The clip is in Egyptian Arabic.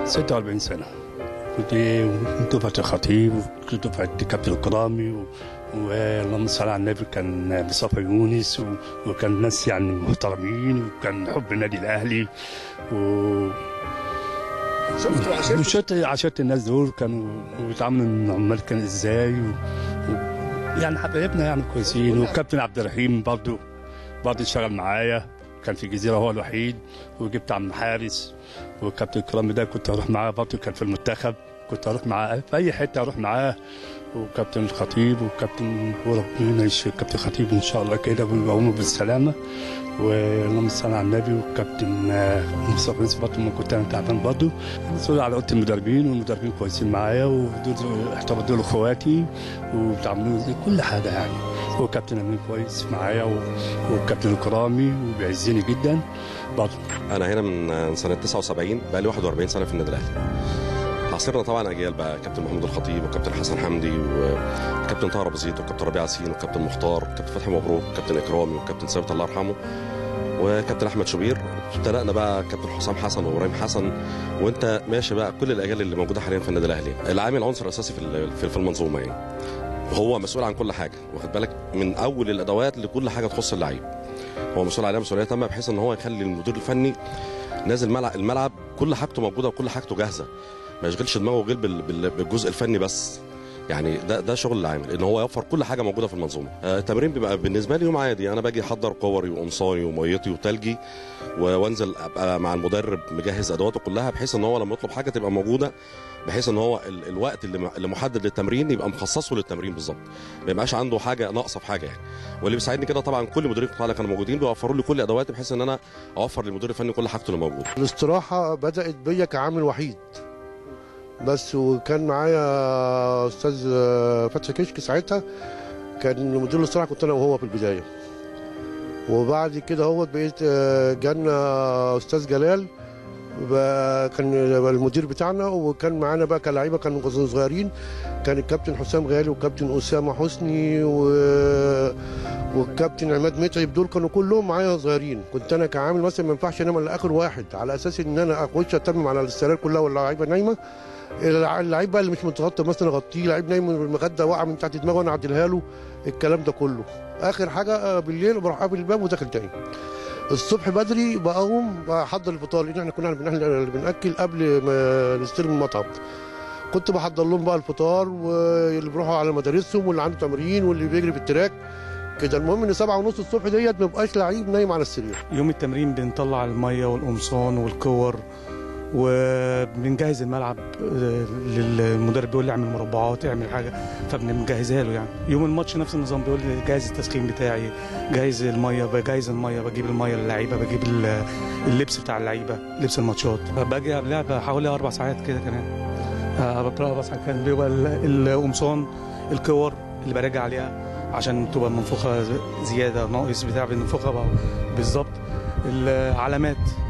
46 سنة كنت دفعة الخطيب وكنت دفعة كابتن الكرامي و... واللهم صل على النبي كان مصطفى يونس و... وكان ناس يعني محترمين وكان حب النادي الأهلي و وشفت عشرت الناس دول كانوا بيتعاملوا مع العمال كان ازاي و... و... يعني حبايبنا يعني كويسين وكابتن عبد الرحيم برضه برضه اشتغل معايا كان في الجزيره هو الوحيد وجبت عم حارس وكابتن الكرامي ده كنت اروح معاه برضه كان في المنتخب كنت اروح معاه في اي حته اروح معاه وكابتن الخطيب وكابتن وربنا يشفي كابتن الخطيب ان شاء الله كده ويقوموا بالسلامه واللهم صل على النبي وكابتن آه، مصطفى يوسف برضه لما كنت انا تعبان برضه مسؤول على اوضه المدربين والمدربين كويسين معايا ودول اعتبر دول اخواتي وبيعملوا زي كل حاجه يعني وكابتن امين كويس معايا و- وكابتن الكرامي وبيعزني جدا برضه انا هنا من سنه 79 بقى لي 41 سنه في النادي الاهلي عاصرنا طبعا اجيال بقى كابتن محمود الخطيب وكابتن حسن حمدي وكابتن طاهر ابو زيد وكابتن ربيع ياسين وكابتن مختار وكابتن فتحي مبروك وكابتن اكرامي وكابتن ثابت الله يرحمه وكابتن احمد شوبير ابتدأنا بقى كابتن حسام حسن وابراهيم حسن وانت ماشي بقى كل الاجيال اللي موجوده حاليا في النادي الاهلي العامل عنصر اساسي في ال- في- في المنظومه يعني وهو مسؤول عن كل حاجه واخد بالك من اول الادوات لكل حاجه تخص اللعيب هو مسؤول عليها مسؤوليه تامه بحيث ان هو يخلي المدير الفني نازل ملعب الملعب كل حاجته موجوده وكل حاجته جاهزه ما يشغلش دماغه غير بال- بال- بالجزء الفني بس يعني ده ده شغل العامل ان هو يوفر كل حاجه موجوده في المنظومه آه، التمرين بيبقى بالنسبه لي يوم عادي انا باجي احضر كوري وقمصاني وميتي وتلجي و- وانزل ابقى مع المدرب مجهز ادواته كلها بحيث ان هو لما يطلب حاجه تبقى موجوده بحيث ان هو ال- الوقت اللي م- اللي محدد للتمرين يبقى مخصصه للتمرين بالظبط ما يبقاش عنده حاجه ناقصه في حاجه يعني واللي بيساعدني كده طبعا كل مديرين القطاع اللي كانوا موجودين بيوفروا لي كل ادواتي بحيث ان انا اوفر للمدير الفني كل حاجته اللي موجوده الاستراحة بدأت بيا كعامل وحيد بس وكان معايا أستاذ فتحي كشك ساعتها كان مدير الاستراحة كنت أنا وهو في البداية وبعد كده هو بقيت آه، جانا أستاذ جلال بقى كان المدير بتاعنا وكان معانا بقى كلاعيبه كانوا صغيرين كان الكابتن حسام غالي والكابتن اسامه حسني و... والكابتن عماد متعب دول كانوا كلهم معايا صغيرين كنت انا كعامل مثلا ما ينفعش انام الا اخر واحد على اساس ان انا اخش اتمم على السراير كلها واللعيبه نايمه الع- اللعيب بقى اللي مش متغطى مثلا اغطيه لعيب نايم المخده واقعه من تحت دماغه وانا اعدلها له الكلام ده كله اخر حاجه آه، بالليل بروح قافل الباب وداخل تاني الصبح بدري بقوم بحضر الفطار لان احنا كنا بن- اللي بناكل قبل ما نستلم المطعم كنت بحضر لهم بقى الفطار واللي بيروحوا على مدارسهم واللي عنده تمرين واللي بيجري في التراك كده المهم ان سبعة ونص الصبح ديت ما بقاش لعيب نايم على السرير يوم التمرين بنطلع المية والقمصان والكور وبنجهز الملعب آه، للمدرب بيقول لي اعمل مربعات اعمل حاجه فبنجهزها له يعني يوم الماتش نفس النظام بيقول لي جهز التسخين بتاعي جهز الميه بجهز الميه بجيب الميه للعيبه بجيب ال- اللبس بتاع اللعيبه لبس الماتشات باجي قبلها بحوالي اربع ساعات كده كمان آه، اربع ساعات كان بيبقى ال- القمصان الكور اللي براجع عليها عشان تبقى منفوخه زياده ناقص بتاع بننفخها بقى بالظبط العلامات